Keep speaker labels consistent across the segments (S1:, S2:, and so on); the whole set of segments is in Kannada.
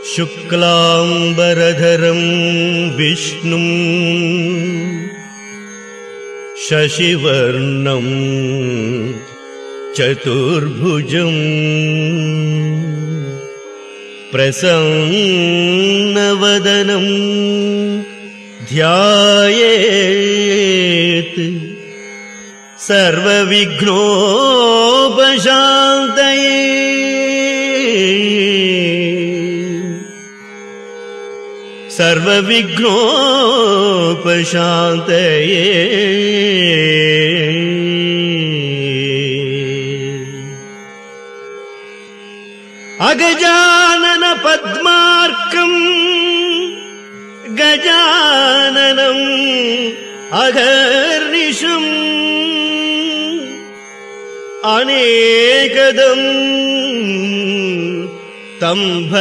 S1: शुक्लाम्बरधरं विष्णुम् शशिवर्णं चतुर्भुजम् प्रसन्नवदनं ध्यायेत् सर्वविघ्नोपशान्तये सर्वविघ्नोपशान्तये अगजानन पद्मार्कम् गजाननम् अघर्निशम् अनेकदम् तं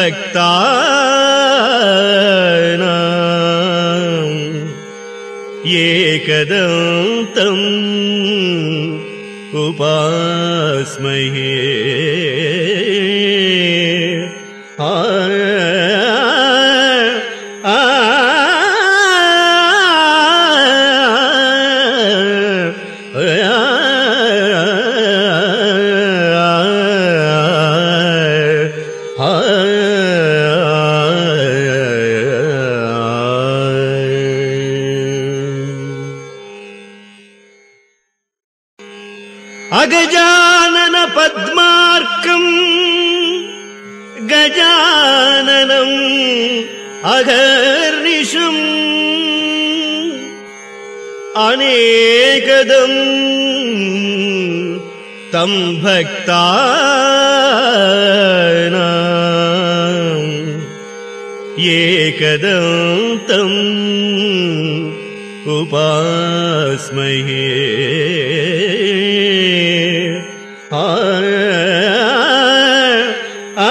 S1: भक्तानाम् एकदन्तम् उपास्महे आ आ अगजानन पद्मार्कम् गजाननम् अघर्निशम् अनेकदम् तं भक्तानाम् एकदन्तम् उपास्महे आ आ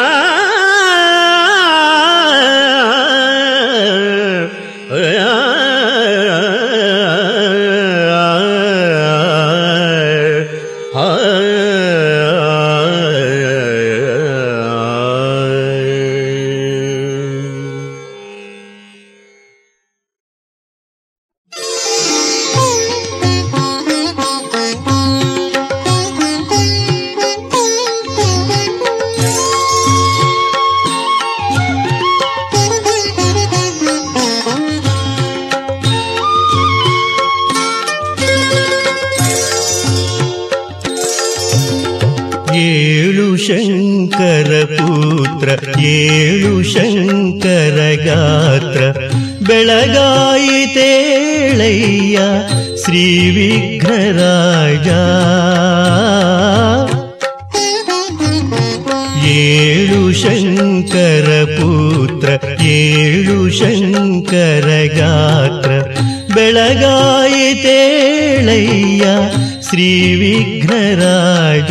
S1: ಏಳು ಶಂಕರ ಪುತ್ರ ಏಳು ಶಂಕರ ಗಾತ್ರ ಬೆಳಗಾಯಿತೇಳಯ್ಯ ಶ್ರೀ ವಿಘ್ನರಾಜ ಏಳು ಶಂಕರ ಪುತ್ರ ಏಳು ಶಂಕರ ಗಾತ್ರ ಬೆಳಗಾಯಿತೇಳಯ್ಯ ಶ್ರೀ ವಿಘ್ನರಾಜ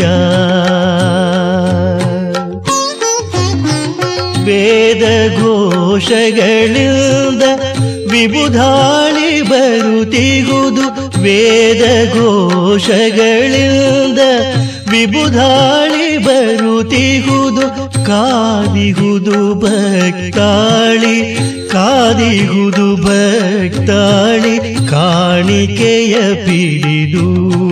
S1: ವೇದ ಘೋಷಗಳಿಂದ ವಿಬುಧಾಳಿ ಬರುತ್ತಿಗುದು ವೇದ ಘೋಷಗಳಿಂದ ವಿಬುಧಾಳಿ ಬರುತ್ತಿಗುದು ಕಾದಿಗುದು ಭಕ್ತಾಳಿ ಕಾದಿಗುದು ಭಕ್ತಾಳಿ ಕಾಣಿಕೆಯ ಪಿಡಿದು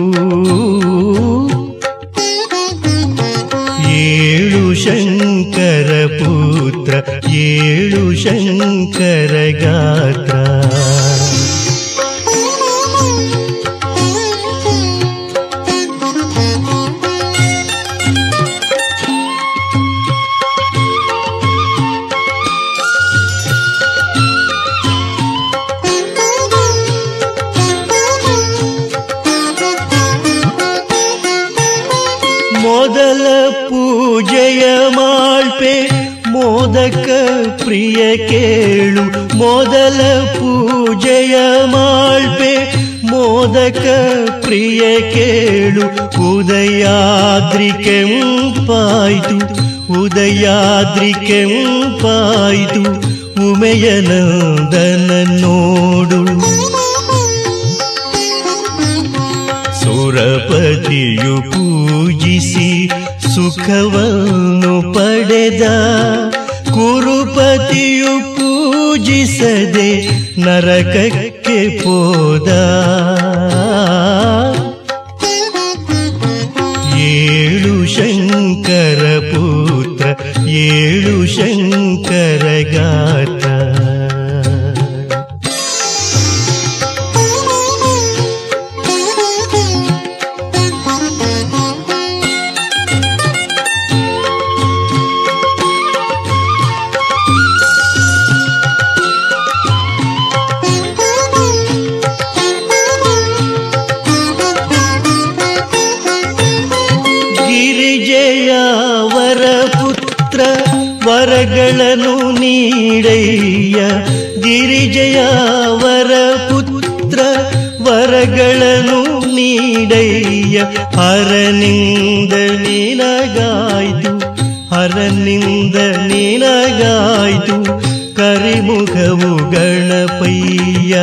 S1: ಏಳು ಶಂಕರ ಪುತ್ರ ಏಳು ಶಂಕರ ಗಾತ್ರ ಮೊದಲ ಪೂಜೆಯ ಮಾಳ್ಪೆ ಮೋದಕ ಪ್ರಿಯ ಕೇಳು ಮೊದಲ ಪೂಜೆಯ ಮಾಳ್ಪೆ ಮೋದಕ ಪ್ರಿಯ ಕೇಳು ಉದಯಾದ್ರಿ ಕೆಂಪಾಯ್ತು ಉದಯಾದ್ರಿ ಕೆಂಪಾಯ್ತು ಉಮೆಯ ನಂದನ ನೋಡು ಸುರಪತಿಯು ಪೂಜಿಸಿ ಸುಖವನ್ನು ಪಡೆದ ಕುರುಪತಿಯು ಪೂಜಿಸದೆ ನರಕಕ್ಕೆ ಹೋದ ಏಳು ಶಂಕರ ಪುತ್ರ ಏಳು ಶಂಕರ ಗಾತ ಗಿರಿಜಯ ವರ ಪುತ್ರ ವರಗಳನ್ನು ನೀಡಯ್ಯ ಗಿರಿಜಯ ವರ ಪುತ್ರ ವರಗಳನ್ನು ನೀಡಯ್ಯ ಹರನಿಂದ ನಿನಗಾಯ್ತು ಹರನಿಂದ ನಿನಗಾಯ್ತು ಕರಿಮುಖವು ಗಣಪಯ್ಯ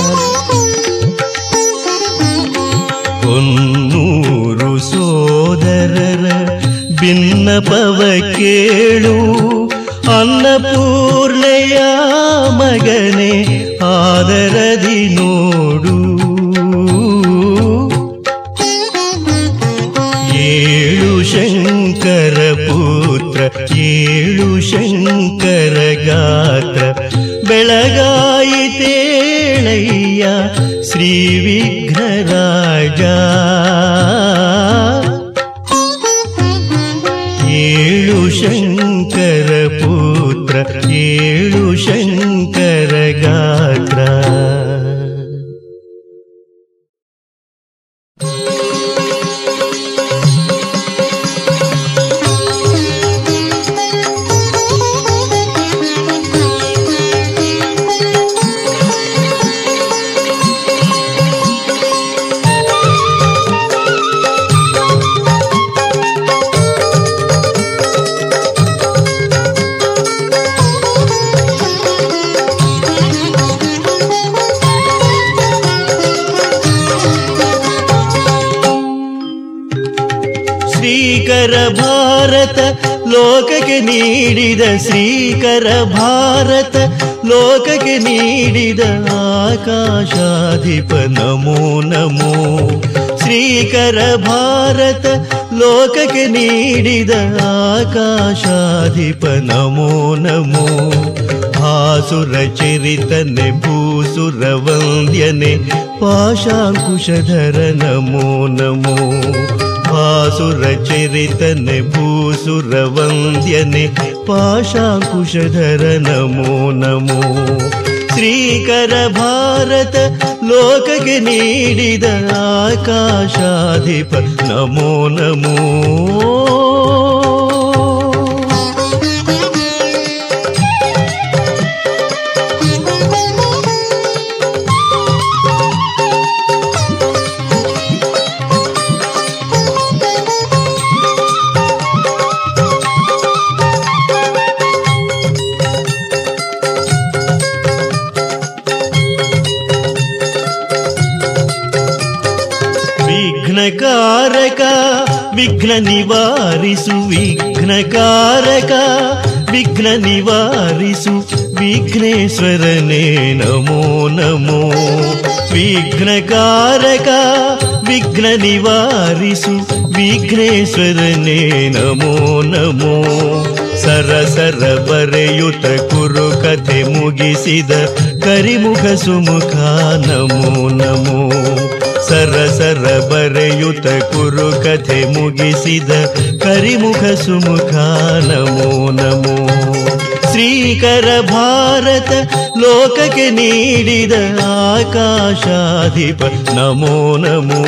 S1: ಕೊನ್ನೂರು ಸೋದರರ ಭಿನ್ನಪವ ಕೇಳು ಅನ್ನಪೂರ್ಣೆಯ ಮಗನೆ ಆದರದಿ ನೋಡು ಏಳು ಶಂಕರ ಪುತ್ರ ಏಳು ಶಂಕರ ಗಾತ್ರ ಬೆಳಗಾಯಿತೇಳಯ್ಯ ಶ್ರೀ ವಿಘ್ನರಾಜ ಏಳು ಶಂಕರ ಪುತ್ರ ಏಳು ಶಂಕರ ಗಾತ್ರ ಶ್ರೀಕರ ಭಾರತ ಲೋಕಕ್ಕೆ ನೀಡಿದ ಶ್ರೀಕರ ಭಾರತ ಲೋಕಕ್ಕೆ ನೀಡಿದ ಆಕಾಶಾಧಿಪ ನಮೋ ನಮೋ ಶ್ರೀಕರ ಭಾರತ ಲೋಕಕ್ಕೆ ನೀಡಿದ ಆಕಾಶಾಧಿಪ ನಮೋ ನಮೋ ಭಾಸುರ ಚರಿತನೆ ಭೂಸುರ ವಂದ್ಯನೆ ಪಾಶಾಂಕುಶಧರ ನಮೋ ನಮೋ ಭಾಸುರ ಚರಿತನೆ ಭೂಸುರ ವಂದ್ಯನೆ ಪಾಶಾಂಕುಶಧರ ನಮೋ ನಮೋ ಶ್ರೀಕರ ಭಾರತ ಲೋಕಕ್ಕೆ ನೀಡಿದ ಆಕಾಶಾಧಿಪ ನಮೋ ನಮೋ ವಿಘ್ನಕಾರಕ ವಿಘ್ನ ನಿವಾರಿಸು ವಿಘ್ನಕಾರಕ ವಿಘ್ನ ನಿವಾರಿಸು ವಿಘ್ನೇಶ್ವರನೇ ನಮೋ ನಮೋ ವಿಘ್ನಕಾರಕ ವಿಘ್ನ ನಿವಾರಿಸು ವಿಘ್ನೇಶ್ವರನೇ ನಮೋ ನಮೋ ಸರ ಸರ ಬರೆಯುತ್ತ ಕುರು ಕಥೆ ಮುಗಿಸಿದ ಕರಿಮುಖ ಸುಮುಖ ನಮೋ ನಮೋ ಸರ ಸರ ಬರೆಯುತ್ತ ಕುರು ಕಥೆ ಮುಗಿಸಿದ ಕರಿಮುಖ ಸುಮುಖ ನಮೋ ನಮೋ ಶ್ರೀಕರ ಭಾರತ ಲೋಕಕ್ಕೆ ನೀಡಿದ ಆಕಾಶಾಧಿಪ ನಮೋ ನಮೋ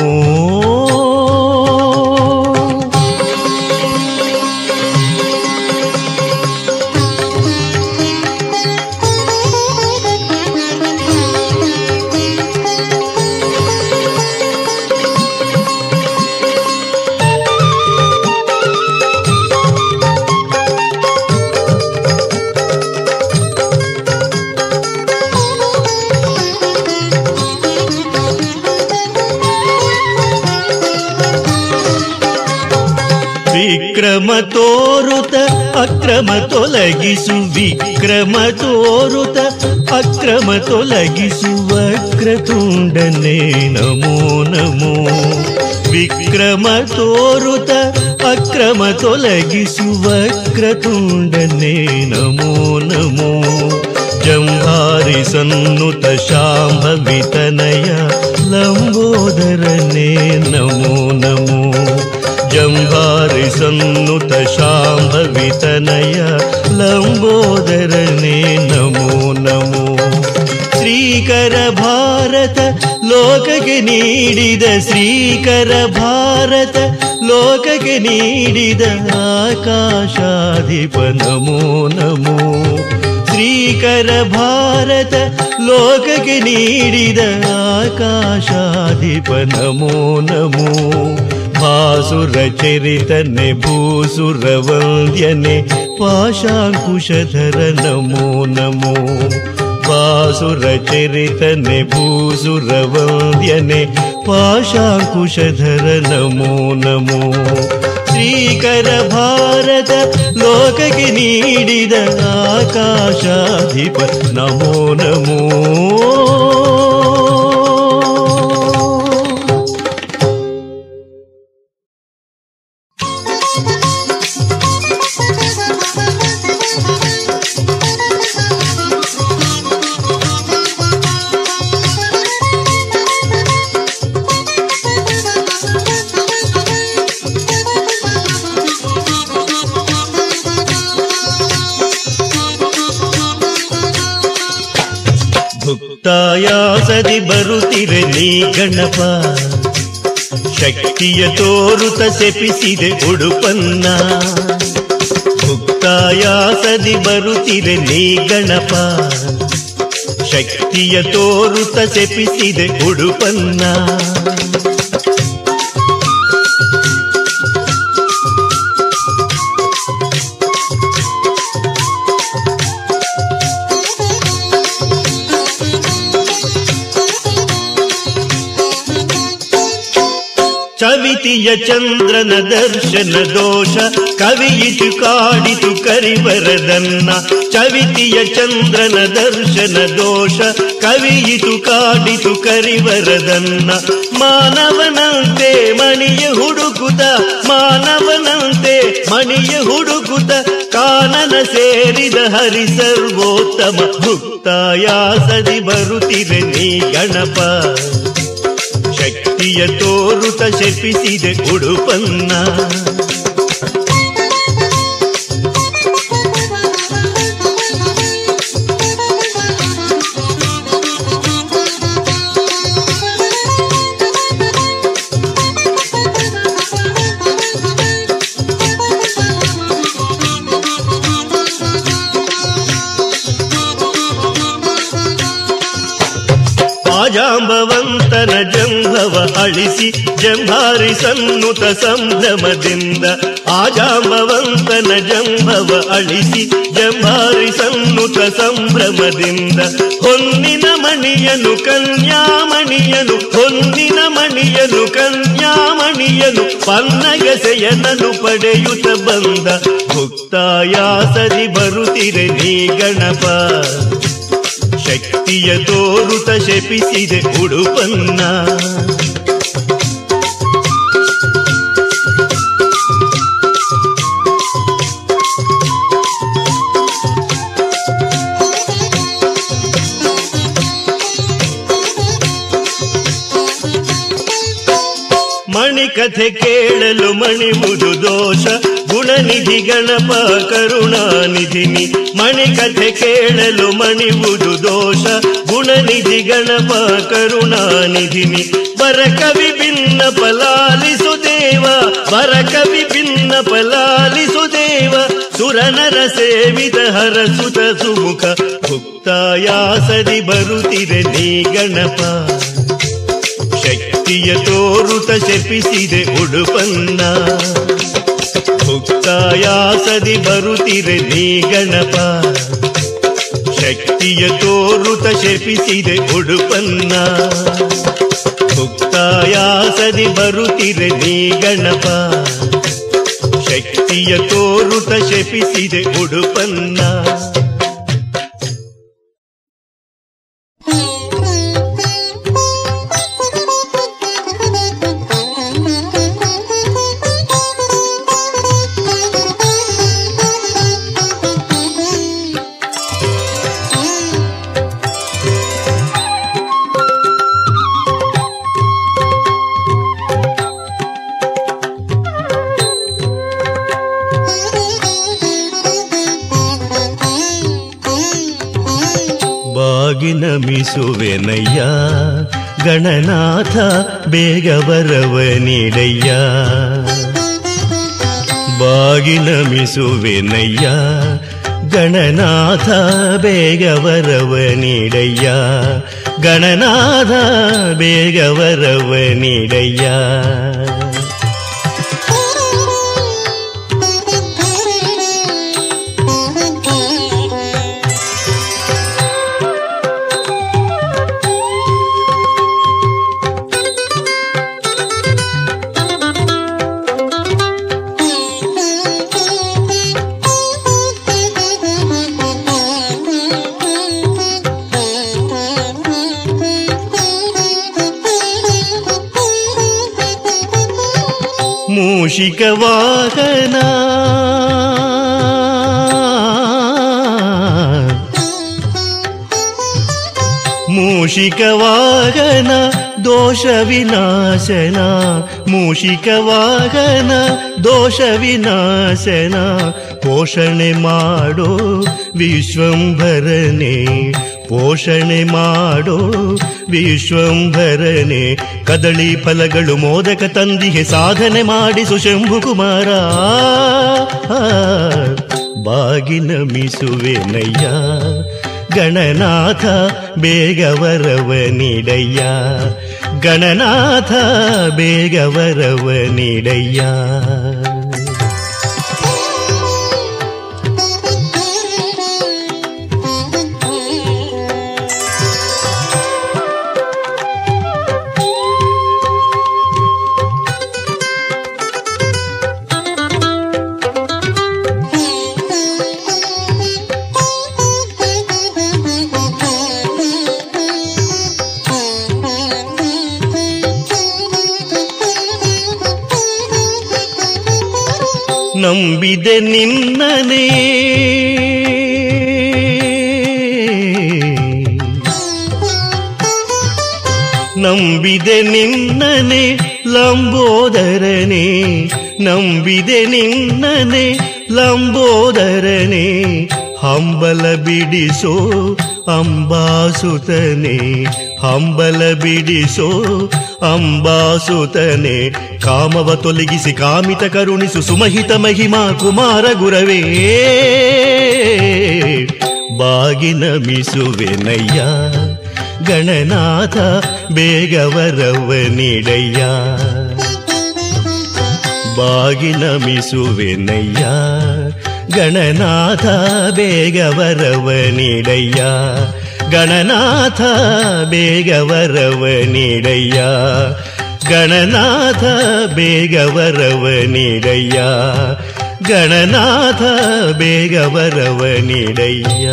S1: ತೋರುತ ಅಕ್ರಮ ತೊಲಗಿಸು ವಿಕ್ರಮ ತೋರುತ ಅಕ್ರಮ ತೊಲಗಿಸು ವಕ್ರತುಂಡನೆ ನಮೋ ನಮೋ ವಿಕ್ರಮ ತೋರುತ ಅಕ್ರಮ ತೊಲಗಿಸು ವಕ್ರತುಂಡನೆ ನಮೋ ನಮೋ ಜಂಭಾರಿ ಸನ್ನುತ ಶಾಂಭವಿತನಯ ಲಂಬೋದರನೇ ನಮೋ ನಮೋ ಜಂಭಾರಿ ಸನ್ನುತ ಶಾಂಭವಿತನಯ ಲಂಬೋದರನೇ ನಮೋ ನಮೋ ಶ್ರೀಕರ ಭಾರತ ಲೋಕಕ್ಕೆ ನೀಡಿದ ಶ್ರೀಕರ ಭಾರತ ಲೋಕಕ್ಕೆ ನೀಡಿದ ಆಕಾಶಾಧಿಪ ನಮೋ ನಮೋ ಶ್ರೀಕರ ಭಾರತ ಲೋಕಕ್ಕೆ ನೀಡಿದ ಆಕಾಶಾಧಿಪ ನಮೋ ನಮೋ ಭಾಸುರ ಚರಿತನೆ ಭೂಸುರ ವಂದ್ಯನೆ ಪಾಶಾಂಕುಶಧರ ನಮೋ ನಮೋ ವಾಸುರ ಚರಿತನೆ ಭೂಸುರ ವಂದ್ಯನೆ ಪಾಶಾಂಕುಶಧರ ನಮೋ ನಮೋ ಶ್ರೀಕರ ಭಾರತ ಲೋಕಕ್ಕೆ ನೀಡಿದ ಆಕಾಶಾಧಿಪ ನಮೋ ನಮೋ ಭುಕ್ತಾಯಾಸದಿ ಬರುತ್ತಿರೆ ನೀ ಗಣಪ ಶಕ್ತಿಯ ತೋರುತ ಸೆಪಿಸಿದೆ ಉಡುಪನ್ನ ಭುಕ್ತಾಯಾಸದಿ ಬರುತ್ತಿರೆ ನೀ ಗಣಪ ಶಕ್ತಿಯ ತೋರುತ ಸೆಪಿಸಿದೆ ಉಡುಪನ್ನ ಚವಿತಿಯ ಚಂದ್ರನ ದರ್ಶನ ದೋಷ ಕವಿಯಿತು ಕಾಡಿತು ಕರಿಬರದನ್ನ ಚವಿತಿಯ ಚಂದ್ರನ ದರ್ಶನ ದೋಷ ಕವಿಯಿತು ಕಾಡಿತು ಕರಿಬರದನ್ನ ಮಾನವನಂತೆ ಮಣಿಯ ಹುಡುಕುತ ಮಾನವನಂತೆ ಮಣಿಯ ಹುಡುಕುತ ಕಾನನ ಸೇರಿದ ಹರಿ ಸರ್ವೋತ್ತಮ ಭುಕ್ತಾಯಾಸದಿ ಬರುತ್ತಿದೆ ನೀ ಗಣಪ ಶಕ್ತಿಯ ತೋರುತ ಶಪಿಸಿದೆ ಉಡುಪನ್ನ ಆಜಾಂಬವಂತನ ಜಂಭವ ಅಳಿಸಿ ಜಂಭಾರಿ ಸನ್ನುತ ಸಂಭ್ರಮದಿಂದ ಆಜಾಂಬವಂತನ ಜಂಭವ ಅಳಿಸಿ ಜಂಭಾರಿ ಸನ್ನುತ ಸಂಭ್ರಮದಿಂದ ಹೊನ್ನಿನ ಮಣಿಯನು ಕನ್ಯಾಮಣಿಯನು ಹೊನ್ನಿನ ಮಣಿಯನು ಕನ್ಯಾಮಣಿಯನು ಪನ್ನಗಸೆಯನನು ಪಡೆಯುತ್ತ ಬಂದ ಭುಕ್ತಾಯಾಸರಿ ಬರುತ್ತಿರೆ ನೀ ಗಣಪ ಶಕ್ತಿಯ ತೋರುತ ಶಪಿಸಿದೆ ಉಡುಪನ್ನ ಮಣಿಕಥೆ ಕೇಳಲು ಮಣಿವುದು ದೋಷ ಗುಣನಿಧಿ ಗಣಪ ಕರುಣಾನಿಧಿನಿ ಮಣಿಕಥೆ ಕೇಳಲು ಮಣಿವುದು ದೋಷ ಗುಣನಿಧಿ ಗಣಪ ಕರುಣಾನಿಧಿನಿ ಬರ ಕವಿ ಭಿನ್ನ ಪಲಾಲಿಸು ದೇವ ಬರ ಕವಿ ಭಿನ್ನ ಪಲಾಲಿಸು ದೇವ ಸುರನರ ಸೇವಿತ ಹರಸುತ ಸುಮುಖ ಭುಕ್ತಾಯಾಸದಿ ಬರುತ್ತಿದೆ ನೀ ಗಣಪ ಶಕ್ತಿಯ ತೋರುತ ಶಪಿಸಿದೆ ಉಡುಪನ್ನ ಭುಕ್ತಾಯಾಸದಿ ಬರುತ್ತಿರೆ ನೀ ಗಣಪ ಶಕ್ತಿಯ ತೋರುತ ಶಪಿಸಿದೆ ಉಡುಪನ್ನ ಭುಕ್ತಾಯಾಸದಿ ಬರುತ್ತಿರೆ ನೀ ಗಣಪ ಶಕ್ತಿಯ ತೋರುತ ಶಪಿಸಿದೆ ಉಡುಪನ್ನ ಬಾಗಿನ ಮಿಸುವೆನಯ್ಯ ಗಣನಾಥ ಬೇಗ ಬರವ ನೀಡಯ್ಯ ಬಾಗಿನ ಮಿಸುವೆನಯ್ಯ ಗಣನಾಥ ಬೇಗ ವರವ ನೀಡಯ್ಯ ಗಣನಾಥ ಬೇಗ ವರವ ನೀಡಯ್ಯ ಮೂಷಿಕ ವಾಹನ ಮೂಷಿಕ ವಾಹನ ದೋಷ ವಿನಾಶನ ಮೂಷಿಕ ವಾಹನ ದೋಷ ವಿನಾಶನ ಪೋಷಣೆ ಮಾಡೋ ವಿಶ್ವಂಭರನೆ ಪೋಷಣೆ ಮಾಡೋ ವಿಶ್ವಂಭರನೆ ಕದಳಿ ಫಲಗಳು ಮೋದಕ ತಂದಿಗೆ ಸಾಧನೆ ಮಾಡಿಸು ಶಂಭು ಕುಮಾರ ಬಾಗಿನ ಮಿಸುವೆನಯ್ಯ ಗಣನಾಥ ಬೇಗ ವರವ ನೀಡಯ್ಯ ಗಣನಾಥ ಬೇಗ ವರವ ನೀಡಯ್ಯ ನಂಬಿದೆ ನಿನ್ನನೇ ನಂಬಿದೆ ನಿನ್ನನೆ ಲಂಬೋದರನೆ ನಂಬಿದೆ ನಿನ್ನನೆ ಲಂಬೋದರನೆ ಹಂಬಲ ಬಿಡಿಸೋ ಅಂಬಾಸುತನೆ ಹಂಬಲ ಬಿಡಿಸೋ ಅಂಬಾಸುತನೆ ಕಾಮವ ತೊಲಗಿಸಿ ಕಾಮಿತ ಕರುಣಿಸು ಸುಮಹಿತ ಮಹಿಮಾ ಕುಮಾರ ಗುರವೇ ಬಾಗಿನ ಮಿಸುವೆನಯ್ಯ ಗಣನಾಥ ಬೇಗ ವರವ ನೀಡಯ್ಯ ಬಾಗಿನ ಮಿಸುವೆನಯ್ಯ ಗಣನಾಥ ಬೇಗ ವರವ ನೀಡಯ್ಯ ಗಣನಾಥ ಬೇಗ ವರವ ನೀಡಯ್ಯ ಗಣನಾಥ ಬೇಗ ವರವ ನೀಡಯ್ಯ ಗಣನಾಥ ಬೇಗ ವರವ ನೀಡಯ್ಯ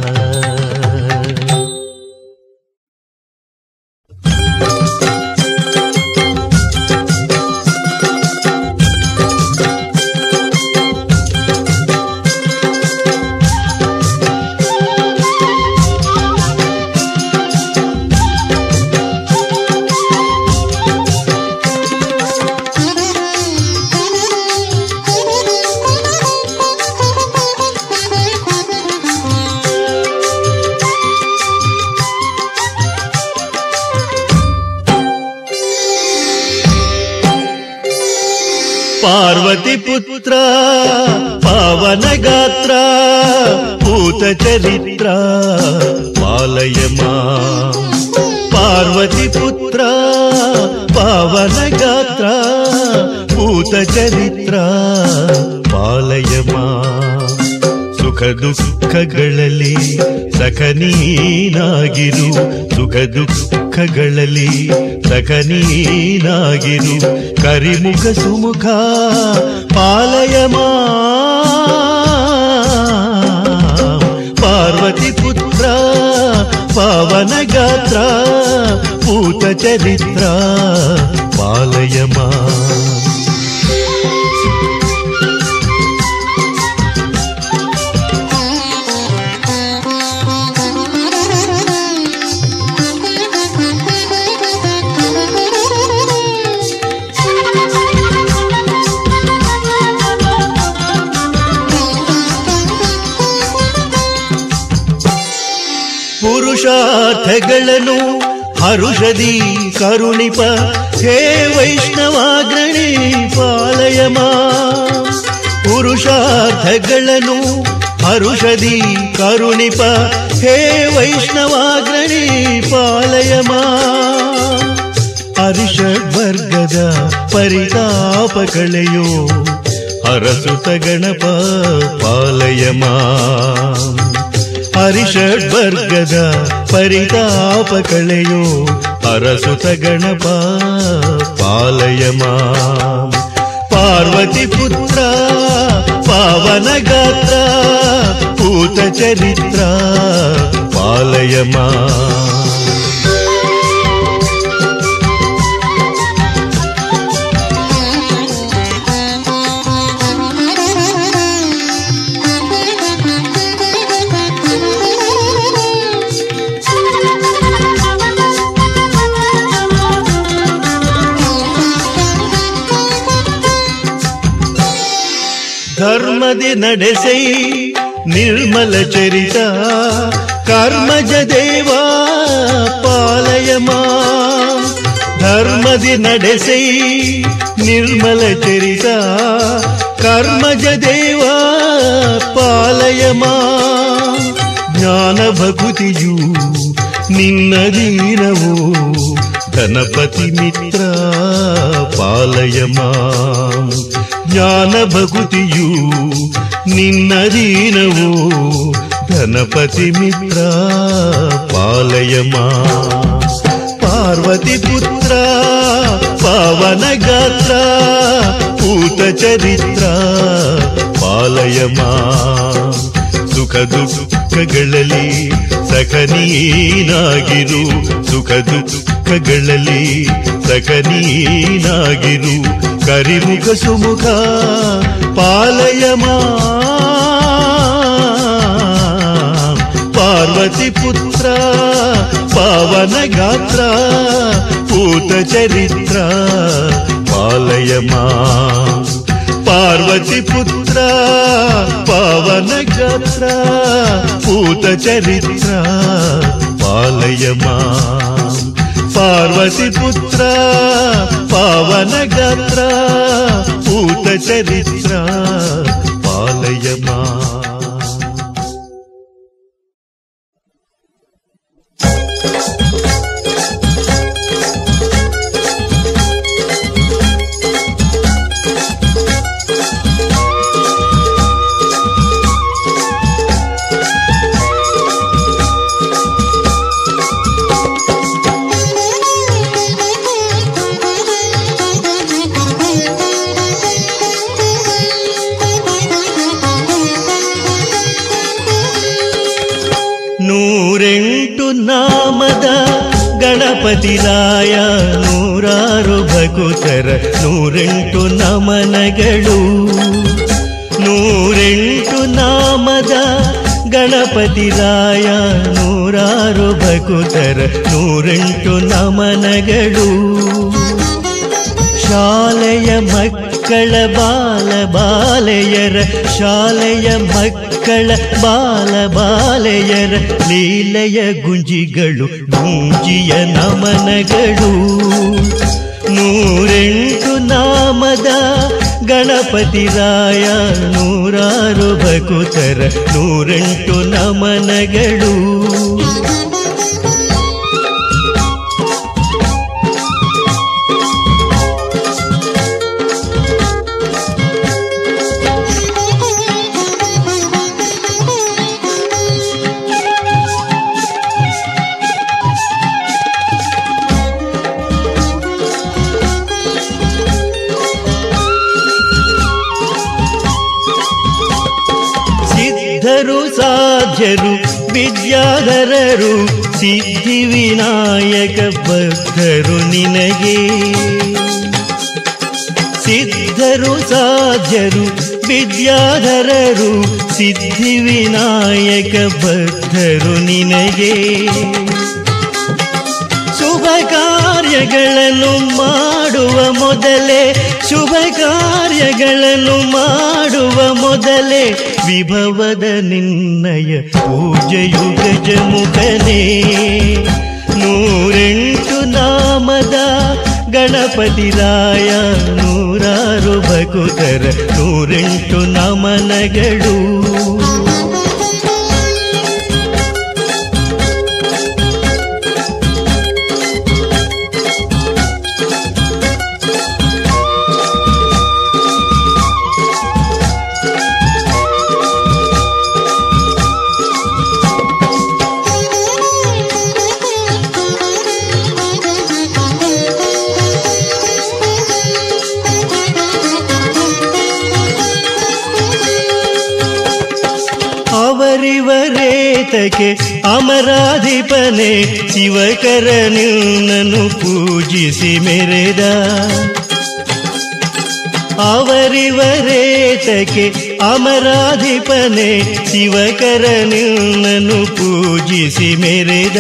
S1: ಪಾರ್ವತಿ ಪುತ್ರ ಪಾವನ ಗಾತ್ರ ಭೂತ ಚರಿತ್ರ ಪಾಲಯ ಮಾ ಪಾರ್ವತಿ ಪುತ್ರ ಪಾವನ ಗಾತ್ರ ಭೂತ ಚರಿತ್ರ ಪಾಲಯ ಮಾ ಸುಖ ಸುಖ ದುಃಖಗಳಲ್ಲಿ ಸಖನೀನಾಗಿರು ಸುಖ ದುಃಖಗಳಲ್ಲಿ ಸಖನೀನಾಗಿರು ಕರಿಮುಖ ಸುಮುಖ ಪಾಲಯಮಾ ಪಾರ್ವತಿ ಪುತ್ರ ಪಾವನ ಗಾತ್ರ ಪೂತ ಚರಿತ್ರ ಪಾಲಯಮಾ ಪುರುಷಾರ್ಥಗಳನ್ನು ಹರುಷದಿ ಕರುಣಿಪ ಹೇ ವೈಷ್ಣವಾಗ್ರಣಿ ಪಾಲಯಮ ಪುರುಷಾರ್ಥಗಳನ್ನು ಹರುಷದಿ ಕರುಣಿಪ ಹೇ ವೈಷ್ಣವಾಗ್ರಣಿ ಪಾಲಯಮ ಹರಿಷಡ್ವರ್ಗದ ಪರಿತಾಪ ಕಳೆಯೋ ಹರಸುತ ಗಣಪ ಪಾಲಯಮ ಹರಿಷಡ್ವರ್ಗದ ಪರಿತಾಪ ಕಳೆಯೋ ಅರಸುತ ಗಣಪ ಪಾಲಯಮ ಪಾರ್ವತಿ ಪುತ್ರ ಪಾವನ ಗಾತ್ರ ಪೂತ ಚರಿತ್ರ ಪಾಲಯಮ ಧರ್ಮದಿ ನಡೆಸೈ ನಿರ್ಮಲ ಚರಿತ ಕರ್ಮಜ ದೇವ ಪಾಲಯಮ ಧರ್ಮದಿ ನಡೆಸೈ ನಿರ್ಮಲ ಚರಿತ ಕರ್ಮಜ ದೇವ ಪಾಲಯಮ ಜ್ಞಾನ ಭಕುತಿಯು ನಿನ್ನದೀನವೋ ಗಣಪತಿ ಮಿತ್ರ ಪಾಲಯಮ ಜ್ಞಾನ ಭಕುತಿಯು ನಿನ್ನದೀನವೋ ಗಣಪತಿ ಮಿತ್ರ ಪಾಲಯಮ ಪಾರ್ವತಿ ಪುತ್ರ ಪಾವನ ಗಾತ್ರ ಪೂತ ಚರಿತ್ರ ಪಾಲಯಮ ಸುಖ ದುಃಖಗಳಲ್ಲಿ ಸಖನೀನಾಗಿರು ಸುಖ ದುಃಖಗಳಲ್ಲಿ ಸಖನೀನಾಗಿರು ಕರಿಮುಖ ಸುಮುಖ ಪಾಲಯಮ ಪಾರ್ವತಿ ಪುತ್ರ ಪಾವನ ಗಾತ್ರ ಪೂತ ಚರಿತ್ರ ಪಾಲಯಮ ಪಾರ್ವತಿ ಪುತ್ರ ಪಾವನ ಗಾತ್ರ ಪೂತ ಚರಿತ್ರ ಪಾಲಯಮ ಪಾರ್ವತಿ ಪುತ್ರ ಪಾವನ ಗಾತ್ರ ಪೂತ ಚರಿತ್ರ ಪಾಲಯಮ ನೂರೆಂಟು ನಾಮದ ಗಣಪತಿ ರಾಯ ನೂರಾರು ಭಕುತರ ನೂರೆಂಟು ನಮನಗಳು ನೂರೆಂಟು ನಾಮದ ಗಣಪತಿ ರಾಯ ನೂರಾರು ಭಕುತರ ನೂರೆಂಟು ನಮನಗಳು ಶಾಲೆಯ ಮಕ್ಕಳ ಬಾಲ ಬಾಲೆಯರ ಶಾಲೆಯ ಮಕ್ಕಳ ಬಾಲ ಬಾಲೆಯರ ಲೀಲೆಯ ಗುಂಜಿಗಳು ಗುಂಜಿಯ ನಮನಗಳು ನೂರೆಂಟು ನಾಮದ ಗಣಪತಿ ರಾಯ ನೂರಾರು ಭಕುತರ ನೂರೆಂಟು ನಮನಗಳು ಸಿದ್ಧರು ಸಾಧ್ಯರು ವಿದ್ಯಾಧರರು ಸಿದ್ಧಿ ವಿನಾಯಕ ಬದ್ಧರು ನಿನಗೆ ಸಿದ್ಧರು ಸಾಧ್ಯರು ವಿದ್ಯಾಧರರು ಸಿದ್ಧಿ ವಿನಾಯಕ ಬದ್ಧರು ನಿನಗೆ ಶುಭ ಕಾರ್ಯಗಳನ್ನು ಮಾಡುವ ಮೊದಲೇ ಶುಭ ಕಾರ್ಯಗಳನ್ನು ಮಾಡುವ ಮೊದಲೇ ವಿಭವದ ನಿನ್ನಯ ಪೂಜೆಯು ಗಜಮುಖನೇ ನೂರೆಂಟು ನಾಮದ ಗಣಪತಿ ರಾಯ ನೂರಾರು ಭಕುತರ ನೂರೆಂಟು ನಮನಗಳು ಅವರಿವರೇತಕ್ಕೆ ಅಮರಾಧಿಪನೆ ಶಿವಕರ ನಿನ್ನನ್ನು ಪೂಜಿಸಿ ಮೆರೆದ ಅವರಿವರೇತಕ್ಕೆ ಅಮರಾಧಿಪನೆ ಶಿವಕರ ನಿನ್ನನ್ನು ಪೂಜಿಸಿ ಮೆರೆದ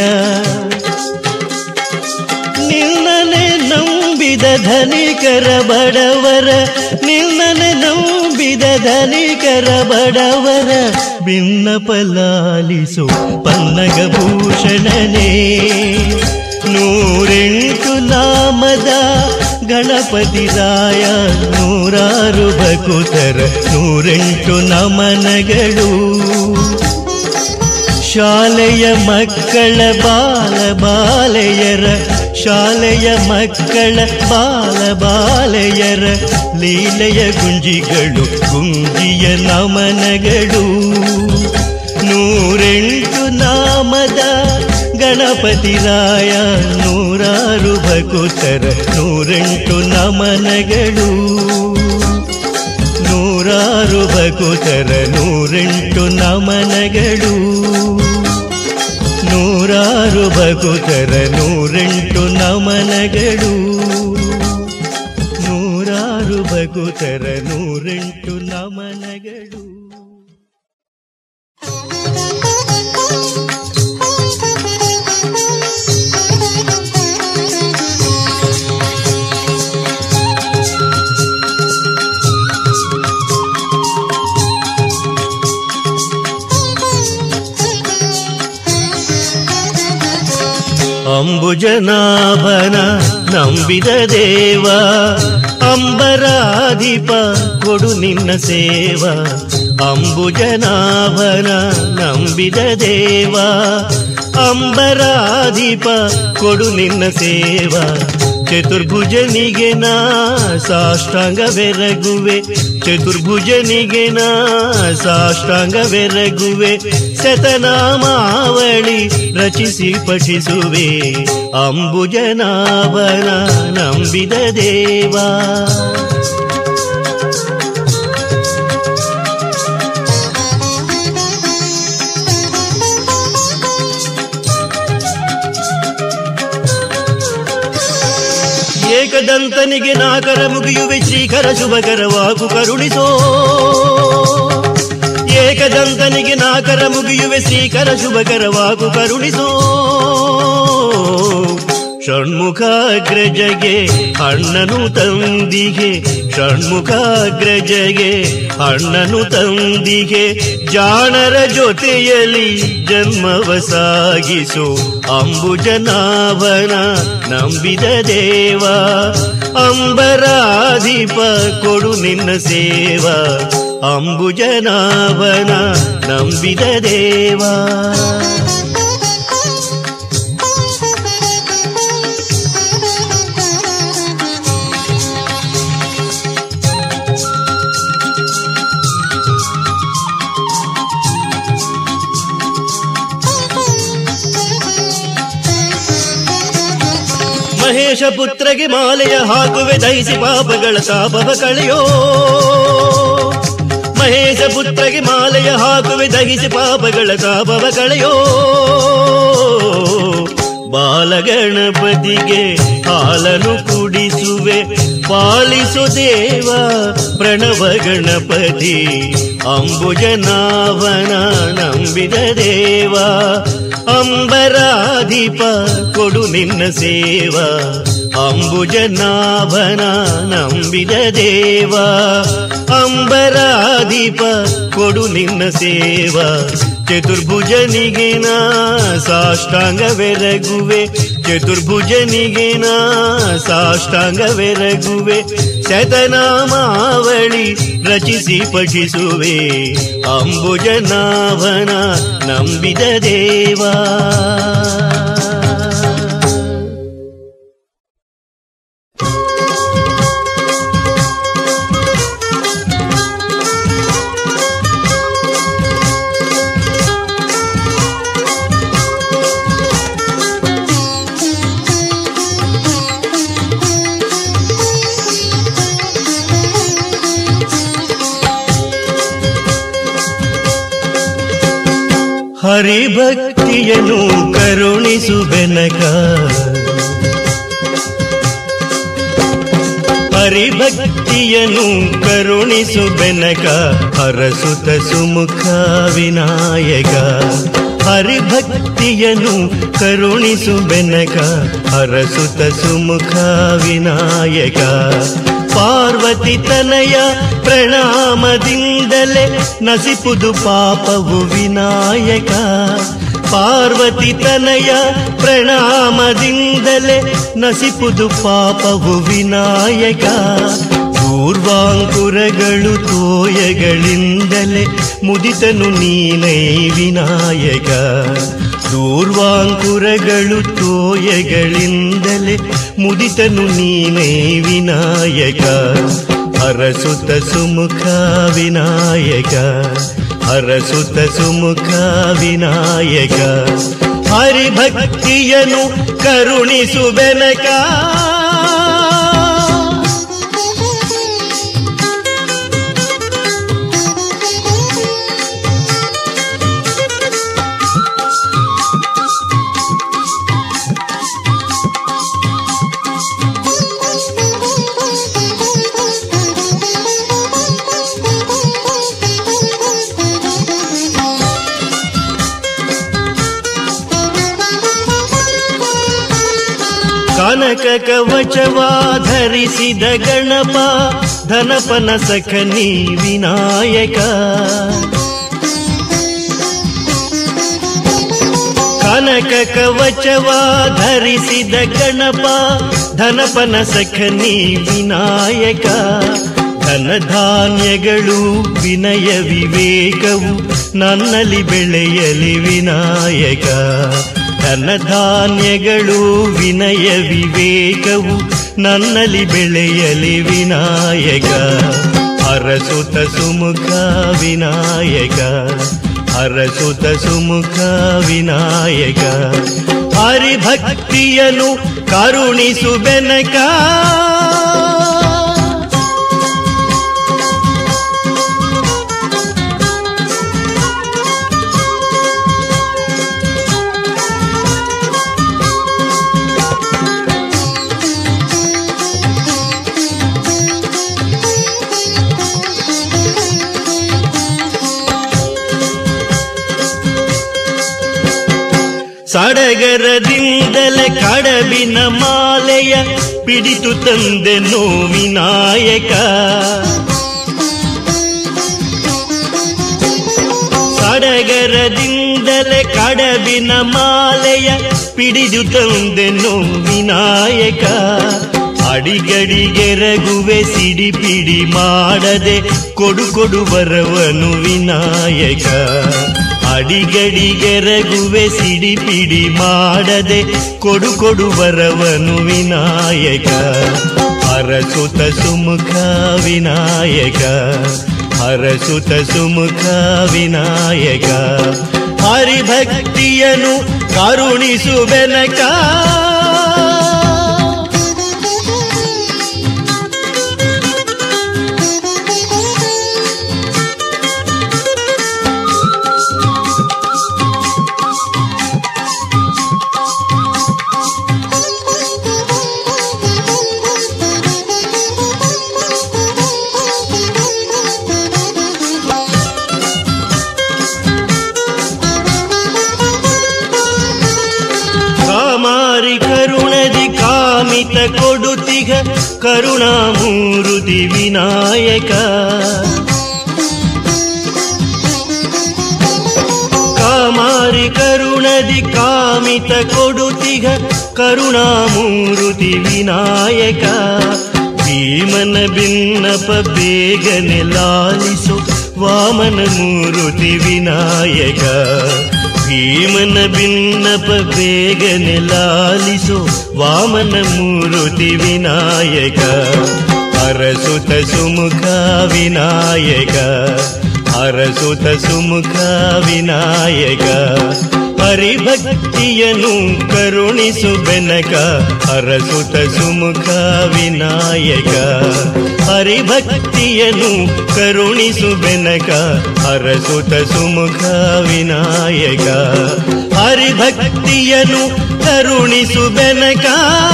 S1: ನಿನ್ನನೆ ನಂಬಿದ ಧನಿಕರ ಬಡವರ ನಿನ್ನನೆ ನಂಬಿದ ಧನಿಕರ ಬಡವರ ಭಿನ್ನಪಲಾಲಿಸು ಪನ್ನಗ ಭೂಷಣನೇ ನೂರೆಂಟು ನಾಮದ ಗಣಪತಿ ರಾಯ ನೂರಾರು ಭಕುತರ ನೂರೆಂಟು ನಮನಗಳು ಶಾಲೆಯ ಮಕ್ಕಳ ಬಾಲ ಬಾಲೆಯರ ಶಾಲೆಯ ಮಕ್ಕಳ ಬಾಲ ಬಾಲೆಯರ ಲೀಲೆಯ ಗುಂಜಿಗಳು ಗುಂಜಿಯ ನಮನಗಳು ನೂರೆಂಟು ನಾಮದ ಗಣಪತಿ ರಾಯ ನೂರಾರು ಭಕುತರ ನೂರೆಂಟು ನಮನಗಳು ನೂರಾರು ಭಕುತರ ನೂರೆಂಟು ನಮನಗಳು ನೂರಾರು ಭಕುತರ ನೂರೆಂಟು ನಮನಗಳು ನೂರಾರು ಭಕುತರ ನೂರೆಂಟು ನಮನಗಳು ಅಂಬುಜನಾಭನ ನಂಬಿದ ದೇವ ಅಂಬರಾಧಿಪ ಕೊಡು ನಿನ್ನ ಸೇವ ಅಂಬುಜನಾಭನ ನಂಬಿದ ದೇವ ಅಂಬರಾಧಿಪ ಕೊಡು ನಿನ್ನ ಸೇವ ಚತುರ್ಭುಜನಿಗೆ ನಾ ಸಾಷ್ಟಾಂಗ ಬೆರಗುವೆ ಚತುರ್ಭುಜನಿಗೆ ನಾ ಸಾಷ್ಟಾಂಗ ಬೆರಗುವೆ ಶತನಾಮಾವಳಿ ರಚಿಸಿ ಪಠಿಸುವೆ ಅಂಬುಜನಾಭನ ನಂಬಿದ ದೇವಾ ಏಕದಂತನಿಗೆ ನಾಕರ ಮುಗಿಯುವೆ ಶ್ರೀಕರ ಶುಭಕರ ವಾಕು ಕರುಣಿಸೋ ಏಕದಂತನಿಗೆ ನಾಕರ ಮುಗಿಯುವೆ ಶ್ರೀಕರ ಶುಭಕರ ವಾಕು ಕರುಣಿಸೋ ಷಣ್ಮುಖಾಗ್ರಜಗೆ ಅಣ್ಣನು ತಂದಿಗೆ ಷಣ್ಮುಖಾಗ್ರಜಗೆ ಅಣ್ಣನು ತಂದಿಗೆ ಜಾಣರ ಜೊತೆಯಲ್ಲಿ ಜನ್ಮವ ಸಾಗಿಸು ಅಂಬುಜನಾಭನ ನಂಬಿದ ದೇವ ಅಂಬರಾಧಿಪ ಕೊಡು ನಿನ್ನ ಸೇವ ಅಂಬುಜನಾಭನ ನಂಬಿದ ದೇವಾ ಮಹೇಶ ಪುತ್ರಗೆ ಮಾಲೆಯ ಹಾಕುವೆ ದಹಿಸಿ ಪಾಪಗಳ ತಾಪವ ಕಳೆಯೋ ಮಹೇಶ ಪುತ್ರಗೆ ಮಾಲೆಯ ಹಾಕುವೆ ದಹಿಸಿ ಪಾಪಗಳ ತಾಪವ ಕಳೆಯೋ ಬಾಲಗಣಪತಿಗೆ ಹಾಲನು ಕುಡಿಸುವೆ ಪಾಲಿಸು ದೇವ ಪ್ರಣವ ಗಣಪತಿ ಅಂಬುಜನಾಭನ ನಂಬಿದ ದೇವ ಅಂಬರಾಧಿಪ ಕೊಡು ನಿನ್ನ ಸೇವ ಅಂಬುಜನಾಭನ ನಂಬಿದ ದೇವ ಅಂಬರಾಧಿಪ ಕೊಡು ನಿನ್ನ ಸೇವ ಚತುರ್ಭುಜನಿಗೆ ನಾ ಸಾಷ್ಟಾಂಗವೆರಗುವೆ ಚತುರ್ಭುಜನಿಗೆ ನಾ ಸಾಷ್ಟಾಂಗವೆರಗುವೆ ಶತನಾಮಾವಳಿ ರಚಿಸಿ ಪಠಿಸುವೆ ಅಂಬುಜನಾಭನ ನಂಬಿದ ದೇವಾ ಹರಿಭಕ್ತಿಯನು ಕರುಣಿಸು ಬೆನಕ ಹರಿಭಕ್ತಿಯನು ಕರುಣಿಸು ಬೆನಕ ಹರಸುತ ಸುಮುಖ ವಿನಾಯಕ ಹರಿಭಕ್ತಿಯನು ಕರುಣಿಸು ಬೆನಕ ಹರಸುತ ಸುಮುಖ ವಿನಾಯಕ ಪಾರ್ವತಿ ತನಯ ಪ್ರಣಾಮದಿಂದಲೇ ನಸಿಪುದು ಪಾಪವು ವಿನಾಯಕ ಪಾರ್ವತಿ ತನಯ ಪ್ರಣಾಮದಿಂದಲೇ ನಸಿಪುದು ಪಾಪವು ವಿನಾಯಕ ಪೂರ್ವಾಂಕುರಗಳು ತೋಯಗಳಿಂದಲೇ ಮುದಿತನು ನೀನೈ ವಿನಾಯಕ ದೂರ್ವಾಂಕುರಗಳು ತೋಯಗಳಿಂದಲೇ ಮುದಿತನು ನೀನೈ ವಿನಾಯಕ ಹರಸುತ ಸುಮುಖ ವಿನಾಯಕ ಹರಸುತ ಸುಮುಖ ವಿನಾಯಕ ಹರಿಭಕ್ತಿಯನು ಕರುಣಿಸು ಬೆನಕ ಕನಕ ಕವಚವಾ ಧರಿಸಿದ ಗಣಪ ಧನಪನ ಸಖನಿ ವಿನಾಯಕ ಕನಕ ಕವಚವಾ ಧರಿಸಿದ ಗಣಪ ಧನಪನ ಸಖನಿ ವಿನಾಯಕ ಧನಧಾನ್ಯಗಳು ವಿನಯ ವಿವೇಕವು ನನ್ನಲ್ಲಿ ಬೆಳೆಯಲಿ ವಿನಾಯಕ ಧನಧಾನ್ಯಗಳು ವಿನಯ ವಿವೇಕವು ನನ್ನಲ್ಲಿ ಬೆಳೆಯಲಿ ವಿನಾಯಕ ಹರಸುತ ಸುಮುಖ ವಿನಾಯಕ ಹರಸುತ ಸುಮುಖ ವಿನಾಯಕ ಹರಿಭಕ್ತಿಯನು ಕರುಣಿಸು ಬೆನಕ ಸಡಗರದಿಂದಲೇ ಕಡಬಿನ ಮಾಲೆಯ ಪಿಡಿತು ತಂದೆ ವಿನಾಯಕ ಸಡಗರದಿಂದಲೇ ಕಡಬಿನ ಮಾಲೆಯ ಪಿಡಿದು ತಂದೆನು ವಿನಾಯಕ ಅಡಿಗಡಿಗೆರಗುವೆ ಸಿಡಿ ಪಿಡಿ ಮಾಡದೆ ಕೊಡು ಕೊಡು ಬರವನು ವಿನಾಯಕ ಅಡಿಗಡಿಗೆರಗುವೆ ಸಿಡಿ ಪಿಡಿ ಮಾಡದೆ ಕೊಡು ಕೊಡು ಬರವನು ವಿನಾಯಕ ಹರಸುತ ಸುಮುಖ ವಿನಾಯಕ ಹರಸುತ ಸುಮುಖ ವಿನಾಯಕ ಹರಿಭಕ್ತಿಯನು ಕರುಣಿಸು ಬೆನಕ ಕೊಡುತ್ತಿಗ ಕರುಣಾಮೂರುತಿ ವಿನಾಯಕ ಕಾಮಾರಿ ಕರುಣದಿ ಕಾಮಿತ ಕೊಡುತ್ತಿಗ ಕರುಣಾಮೂರುತಿ ವಿನಾಯಕ ಭೀಮನ ಭಿನ್ನಪ ಬೇಗನೆ ಲಾಲಿಸು ವಾಮನ ಮೂರುತಿ ವಿನಾಯಕ ಭೀಮನ ಭಿನ್ನಪ ಬೇಗನೆ ಲಾಲಿಸು ವಾಮನ ಮೂರುತಿ ವಿನಾಯಕ ಅರಸುತ ಸುಮುಖ ವಿನಾಯಕ ಅರಸುತ ಸುಮುಖ ವಿನಾಯಕ ಹರಿಭಕ್ತಿಯನು ಕರುಣಿಸು ಬೆನಕ ಅರಸುತ ಸುಮುಖ ವಿನಾಯಕ ಹರಿಭಕ್ತಿಯನು ಕರುಣಿಸು ಬೆನಕ ಅರಸುತ ಸುಮುಖ ವಿನಾಯಕ ಹರಿಭಕ್ತಿಯನು ಕರುಣಿಸು ಬೆನಕ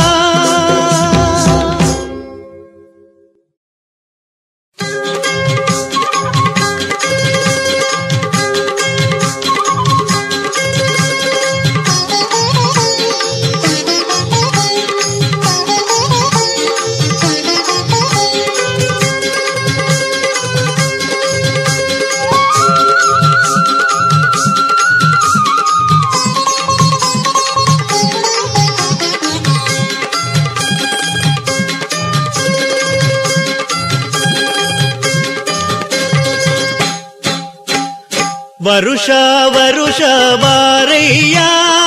S1: ವರುಷ ವರುಷ ಬಾರಯ್ಯ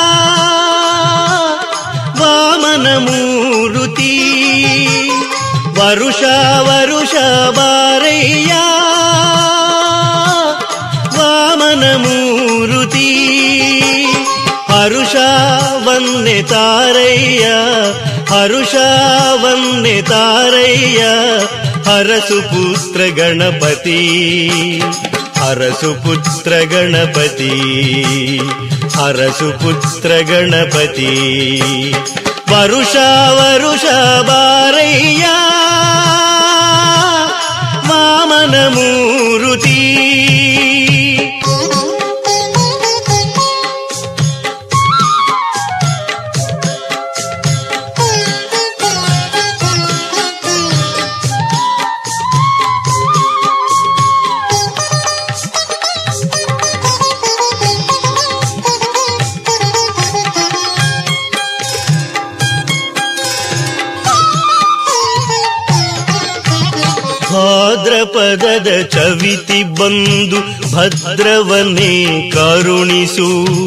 S1: ವಾಮನ ಮೂರುತಿ ವರುಷ ವರುಷ ಬಾರಯ್ಯ ವಾಮನ ಮೂರುತಿ ಹರುಷ ವನ್ನೆ ತಾರಯ್ಯ ಹರುಷ ವನ್ನೆ ತಾರಯ್ಯ ಹರಸು ಪುತ್ರ ಗಣಪತಿ ಹರಸು ಪುತ್ರ ಗಣಪತಿ ಹರಸು ಪುತ್ರ ಗಣಪತಿ ವರುಷ ವರುಷ ಬಾರಯ್ಯ ವಾಮನ ಮೂರುತಿ ಭಾದ್ರಪದದ ಚವಿತಿ ಬಂದು ಭದ್ರವನ್ನೇ ಕರುಣಿಸು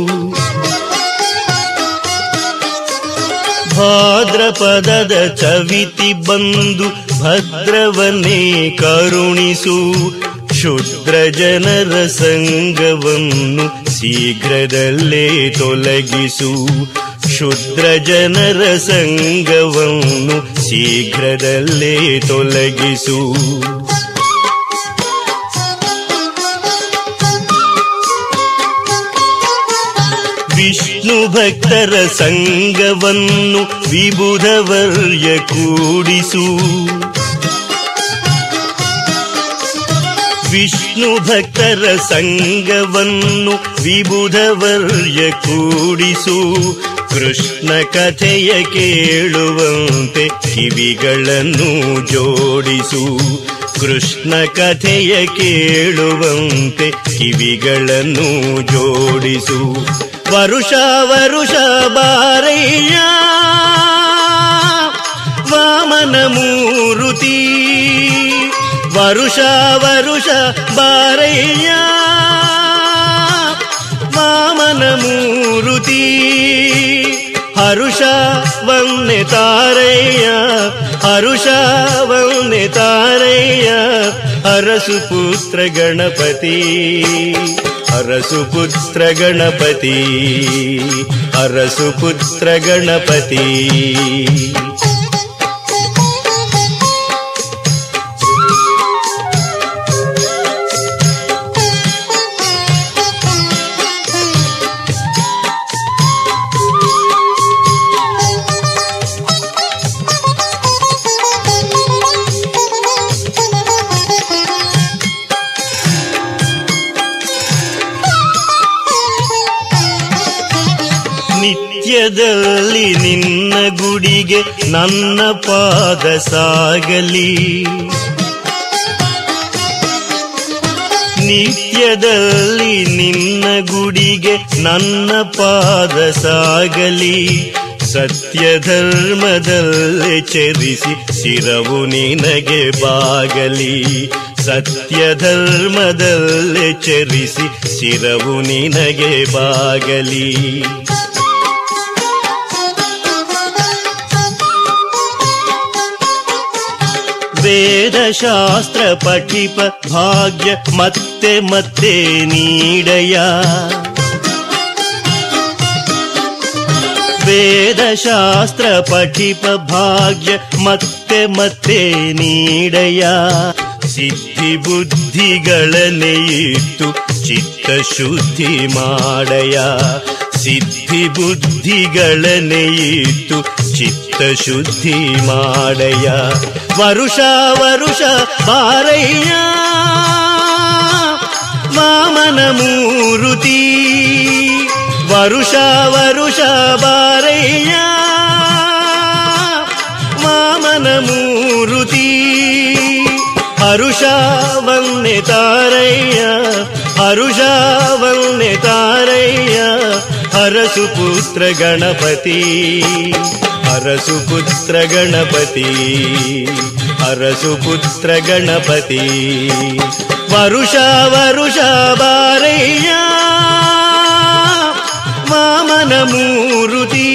S1: ಭಾದ್ರಪದದ ಚವಿತಿ ಬಂದು ಭದ್ರವನ್ನೇ ಕರುಣಿಸು ಶುದ್ರ ಜನರ ಸಂಗವನ್ನು ಶೀಘ್ರದಲ್ಲೇ ತೊಲಗಿಸು ಶುದ್ರ ಜನರ ಸಂಗವನ್ನು ಶೀಘ್ರದಲ್ಲೇ ತೊಲಗಿಸು ವಿಷ್ಣು ಭಕ್ತರ ಸಂಗವನ್ನು ವಿಬುಧವರ್ಯ ಕೂಡಿಸು ವಿಷ್ಣು ಭಕ್ತರ ಸಂಗವನ್ನು ವಿಬುಧವರ್ಯ ಕೂಡಿಸು ಕೃಷ್ಣ ಕಥೆಯ ಕೇಳುವಂತೆ ಕಿವಿಗಳನ್ನು ಜೋಡಿಸು ಕೃಷ್ಣ ಕಥೆಯ ಕೇಳುವಂತೆ ಕಿವಿಗಳನ್ನು ಜೋಡಿಸು ವರುಷ ವರುಷ ಬಾರಯ್ಯ ವಾಮನ ಮೂರುತಿ ವರುಷ ವರುಷ ಬಾರಯ್ಯ ವಾಮನ ಮೂರುತಿ ಹರುಷ ವನ್ನೆ ತಾರಯ್ಯ ಹರುಷ ವನ್ನೆ ತಾರಯ್ಯ ಹರಸು ಪುತ್ರ ಗಣಪತಿ ಹರಸು ಪುತ್ರ ಗಣಪತಿ ಹರಸು ಪುತ್ರ ಗಣಪತಿ ನಿತ್ಯದಲ್ಲಿ ನಿನ್ನ ಗುಡಿಗೆ ನನ್ನ ಪಾದ ಸಾಗಲಿ ನಿತ್ಯದಲ್ಲಿ ನಿನ್ನ ಗುಡಿಗೆ ನನ್ನ ಪಾದ ಸಾಗಲಿ ಸತ್ಯ ಧರ್ಮದಲ್ಲೇ ಚರಿಸಿ ಶಿರವು ನಿನಗೆ ಬಾಗಲಿ ಸತ್ಯ ಧರ್ಮದಲ್ಲೇ ಚರಿಸಿ ಶಿರವು ನಿನಗೆ ಬಾಗಲಿ ವೇದಶಾಸ್ತ್ರ ಪಠಿಪ ಭಾಗ್ಯ ಮತ್ತೆ ಮತ್ತೆ ನೀಡಯ ವೇದಶಾಸ್ತ್ರ ಪಠಿಪ ಭಾಗ್ಯ ಮತ್ತೆ ಮತ್ತೆ ನೀಡಯ ಸಿದ್ಧಿ ಬುದ್ಧಿಗಳನ್ನೇ ಇಟ್ಟು ಚಿತ್ತ ಶುದ್ಧಿ ಮಾಡಯ ಸಿದ್ಧಿ ಬುದ್ಧಿಗಳನ್ನೇ ಇಟ್ಟು ಚಿತ್ತ ಶುದ್ಧಿ ಮಾಡಯ ವರುಷ ವರುಷ ಬಾರಯ್ಯ ವಾಮನ ಮೂರುತಿ ವರುಷ ವರುಷ ಬಾರಯ್ಯ ವಾಮನ ಮೂರುತಿ ಹರುಷ ವನ್ನೆ ತಾರಯ್ಯ ಹರುಷ ವನ್ನೆ ತಾರಯ್ಯ ಹರಸು ಪುತ್ರ ಗಣಪತಿ ಹರಸು ಪುತ್ರ ಗಣಪತಿ ಹರಸು ಪುತ್ರ ಗಣಪತಿ ವರುಷ ವರುಷ ಬಾರಯ್ಯ ವಾಮನ ಮೂರುತಿ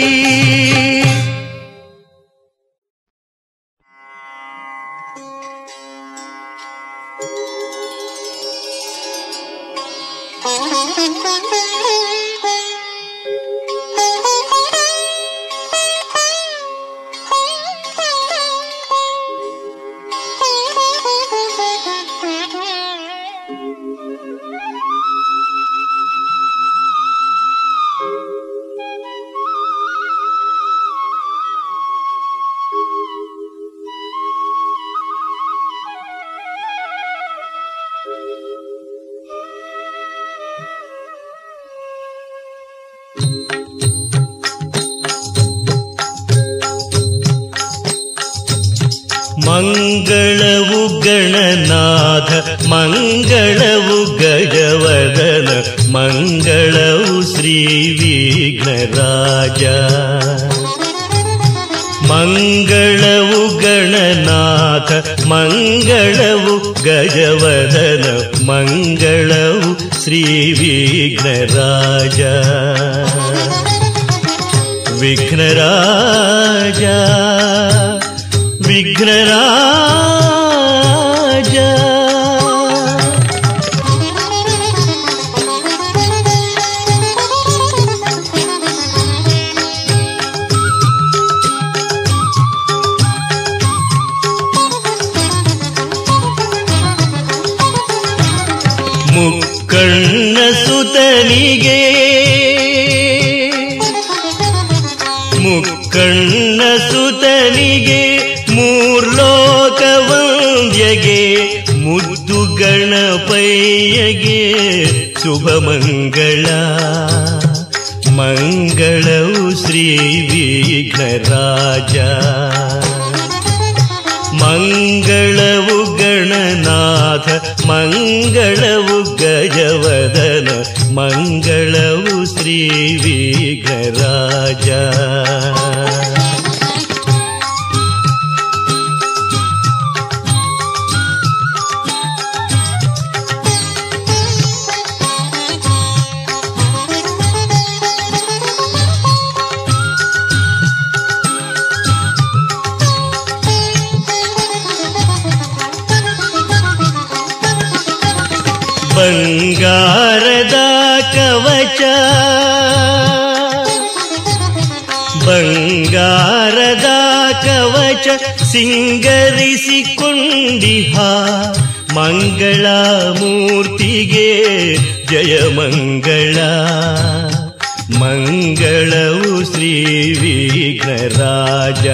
S1: ಮಂಗಳವು ಗಣನಾಥ ಮಂಗಳವು ಗಜವದನ ಮಂಗಳವು ಶ್ರೀ ವಿಘ್ನರಾಜ ಮಂಗಳವು ಗಣನಾಥ ಮಂಗಳವು ಗಜವದನ ಮಂಗಳವು ಶ್ರೀ ವಿಘ್ನರಾಜ ವಿಘ್ನರಾಜ ವಿಘ್ನರಾಜ ಮುಕ್ಕಣ್ಣ ಸುತನಿಗೆ ಮುಕ್ಕಣ್ಣ ಸುತನಿಗೆ ಮೂರ್ಲೋಕ ವಂದ್ಯಗೆ ಮುದ್ದು ಗಣಪಯ್ಯಗೆ ಶುಭ ಮಂಗಳ ಮಂಗಳವು ಶ್ರೀ ವಿಘ್ನರಾಜ ಮಂಗಳವು ಗಣನಾಥ ಮಂಗಳವು ಗಜವದನ ಮಂಗಳವು ಶ್ರೀ ವಿಘ್ನರಾಜ ಬಂಗಾರದ ಕವಚ ಬಂಗಾರದ ಕವಚ ಸಿಂಗರಿಸಿಕೊಂಡಿಹ ಮಂಗಳ ಮೂರ್ತಿಗೆ ಜಯ ಮಂಗಳ ಮಂಗಳವು ಶ್ರೀ ವಿಘ್ನರಾಜ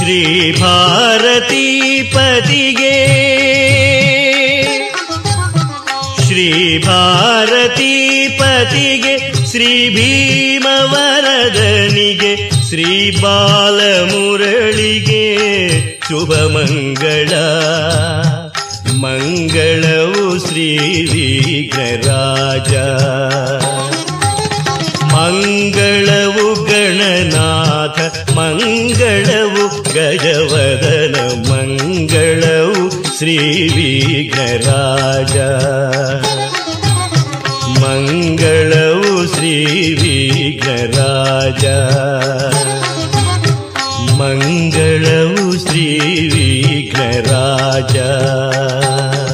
S1: ಶ್ರೀ ಭಾರತೀ ಪತಿಗೆ ಶ್ರೀ ಭಾರತೀ ಪತಿಗೆ ಶ್ರೀ ಭೀಮವರದನಿಗೆ ಶ್ರೀ ಬಾಲಮುರಳಿಗೆ ಶುಭ ಮಂಗಳ ಮಂಗಳವು ಶ್ರೀ ವಿಘ್ನರಾಜ ಮಂಗಳವು ಗಣನಾಥ ಮಂಗಳವು ಗಜವದನ ಮಂಗಳವು ಶ್ರೀ ವಿಘ್ನರಾಜ ಮಂಗಳವು ಶ್ರೀ ವಿಘ್ನರಾಜ ಮಂಗಳವು ಶ್ರೀ ವಿಘ್ನರಾಜ